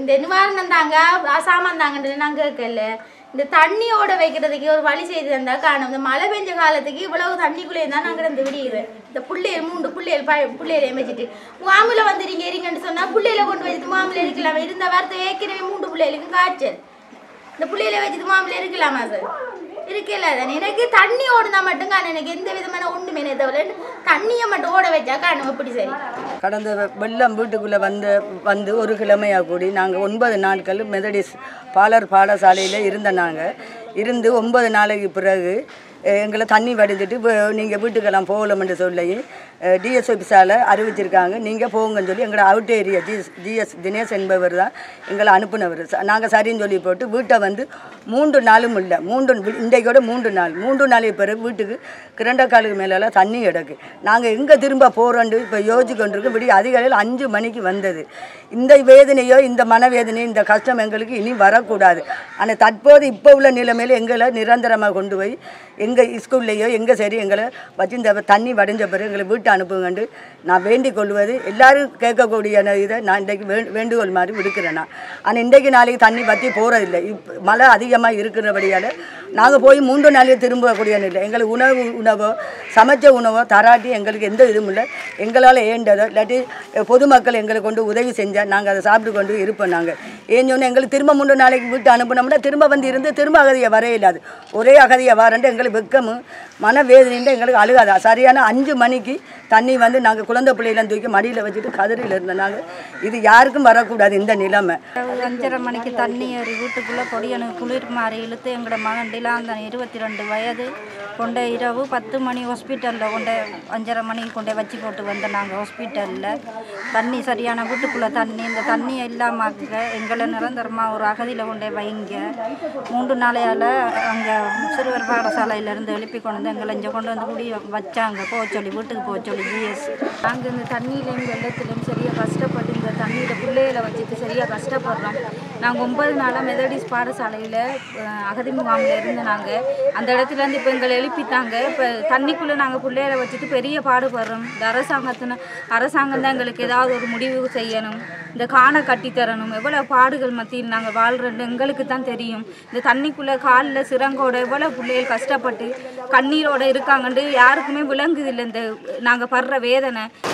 இந்த நிவாரணம் தாங்க அஹ் சாமான் தாங்கன்றது நான் கேட்கல இந்த தண்ணியோட வைக்கிறதுக்கு ஒரு வழி செய்து தந்தா காணும் இந்த மழை பெஞ்ச காலத்துக்கு இவ்வளவு தண்ணிக்குள்ளே தான் நாங்கள் இருந்து விடியுறேன் இந்த புள்ளையல் மூன்று புள்ளையல் ப புள்ளையிலையும் வச்சுட்டு மாமூல வந்துடுங்க இருங்கன்னு சொன்னா புள்ளையில கொண்டு வச்சுட்டு மாமூல இருக்கலாம் இருந்த வார்த்தை ஏற்கனவே மூன்று பிள்ளைகளுக்கு காய்ச்சல் இந்த புள்ளையில வச்சுட்டு மாமூல இருக்கலாமா சார் இருக்கல தானே எனக்கு தண்ணி ஓடுனா மட்டும் காணும் எனக்கு எந்த விதமான ஒன்றுமே தவிர தண்ணியை மட்டும் ஓட வச்சா காணும் எப்படி சரி கடந்த வெ- வெள்ளம் வீட்டுக்குள்ளே வந்து வந்து ஒரு கிழமையாக கூடி நாங்கள் ஒன்பது நாட்கள் மெதடிஸ் பாலர் பாடசாலையில் இருந்த நாங்கள் இருந்து ஒன்பது நாளைக்கு பிறகு அஹ், எங்களை தண்ணி வடிஞ்சிட்டு நீங்கள் வீட்டுக்கெல்லாம் போகலாம்னு சொல்லி டிஎஸ் ஆஃபீஸால் அறிவிச்சிருக்காங்க நீங்கள் போங்கன்னு சொல்லி எங்களோட out area GS GS Dinesh என்பவர் தான் எங்களை அனுப்புனவர் நாங்கள் சரின்னு சொல்லி போட்டு வீட்டை வந்து மூன்று நாளும் இல்லை மூன்று இன்றைக்கோட மூன்று நாள் மூன்று நாளைக்கு பிறகு வீட்டுக்கு கிரண்டக்காலுக்கு மேலெல்லாம் தண்ணி கிடக்கு நாங்கள் எங்கே திரும்ப போகிறோன்னு இப்போ யோசிச்சு கொண்டிருக்கோம் விடிய அதிகாலையில் அஞ்சு மணிக்கு வந்தது இந்த வேதனையோ இந்த மனவேதனையோ இந்த கஷ்டம் எங்களுக்கு இனி வரக்கூடாது ஆனால் தற்போது இப்போ உள்ள நிலைமையில் எங்களை நிரந்தரமாக கொண்டு போய் எங்கள் ஸ்கூல்லையோ எங்கே சரி எங்களை வச்சு இந்த தண்ணி வடைஞ்ச பிறகு எங்களை வீட்டை அனுப்புங்கண்டு நான் வேண்டிக் கொள்வது எல்லாரும் கேட்கக்கூடிய இதை நான் இன்றைக்கு வே வேண்டுகோள் மாதிரி விடுக்கிறேன் நான் ஆனால் இன்றைக்கு நாளைக்கு தண்ணி பற்றி போகிறதில்லை இப்போ மழை அதிகமாக இருக்கிறபடியால் நாங்கள் போய் மூன்று நாளைக்கு திரும்பக்கூடிய இல்லை எங்களுக்கு உணவு உணவோ சமைச்ச உணவோ தராட்டி எங்களுக்கு எந்த இதுவும் இல்லை எங்களால் ஏண்டதோ இல்லாட்டி அஹ், பொதுமக்கள் எங்களுக்கு கொண்டு உதவி செஞ்சால் நாங்கள் அதை சாப்பிட்டு கொண்டு இருப்போம் நாங்கள் ஏன் சொன்னால் எங்களுக்கு திரும்ப மூன்று நாளைக்கு வீட்டு அனுப்பினோம்னா திரும்ப வந்து இருந்து திரும்ப அகதியை வர இல்லாது ஒரே அகதியை வரண்டு எங்களுக்கு வெக்கமும் மனவேதனைன்ட்டு எங்களுக்கு அழுகாதா சரியான அஞ்சு மணிக்கு தண்ணி வந்து நாங்கள் குழந்தை பிள்ளைலாம் தூக்கி மடியில் வச்சுட்டு கதிரியில் இருந்தோம் நாங்கள் இது யாருக்கும் வரக்கூடாது இந்த நிலைமை அஞ்சரை மணிக்கு தண்ணி ஏறி வீட்டுக்குள்ளே கொடியனு குளிர் மாறி இழுத்து எங்களோட மகன் டிலாந்த இருபத்தி ரெண்டு வயது கொண்ட இரவு பத்து மணி ஹாஸ்பிட்டலில் கொண்ட அஞ்சரை மணிக்கு கொண்டே வச்சு போட்டு வந்தோம் நாங்கள் ஹாஸ்பிட்டலில் தண்ணி சரியான வீட்டுக்குள்ளே தண்ணி இந்த தண்ணி இல்லாமக்க எங்களை நிரந்தரமாக ஒரு அகதியில் கொண்டே வைங்க மூன்று நாளையால் அங்கே சிறுவர் பாடசாலையிலேருந்து எழுப்பி கொண்டு வந்து எங்களை இங்கே கொண்டு வந்து குடி வச்சாங்க போக சொல்லி வீட்டுக்கு போக சொல்லி ஜிஎஸ் நாங்கள் இந்த தண்ணியிலையும் வெள்ளத்துலையும் சரியாக கஷ்டப்பட்டு இந்த தண்ணியில் பிள்ளைகளை வச்சுட்டு சரியாக கஷ்டப்படுறோம் நாங்கள் ஒன்பது நாளாக மெதடிஸ் பாடசாலையில் அஹ், அகதி முகாமில் இருந்து நாங்கள் அந்த இடத்துல இருந்து இப்போ எங்களை எழுப்பிட்டாங்க இப்போ தண்ணிக்குள்ளே நாங்கள் பிள்ளைகளை வச்சுட்டு பெரிய பாடுபடுறோம் இந்த அரசாங்கத்தின அரசாங்கம் தான் எங்களுக்கு ஏதாவது ஒரு முடிவு செய்யணும் இந்த காணை கட்டி தரணும் எவ்வளோ பாடுகள் மத்தியில் நாங்கள் வாழ்கிறோம் எங்களுக்கு தான் தெரியும் இந்த தண்ணிக்குள்ளே காலில் சிறங்கோட எவ்வளோ பிள்ளைகள் கஷ்டப்பட்டு கண்ணீரோட இருக்காங்கன்ட்டு யாருக்குமே விளங்குதில்லை இந்த நாங்கள் படுற வேதனை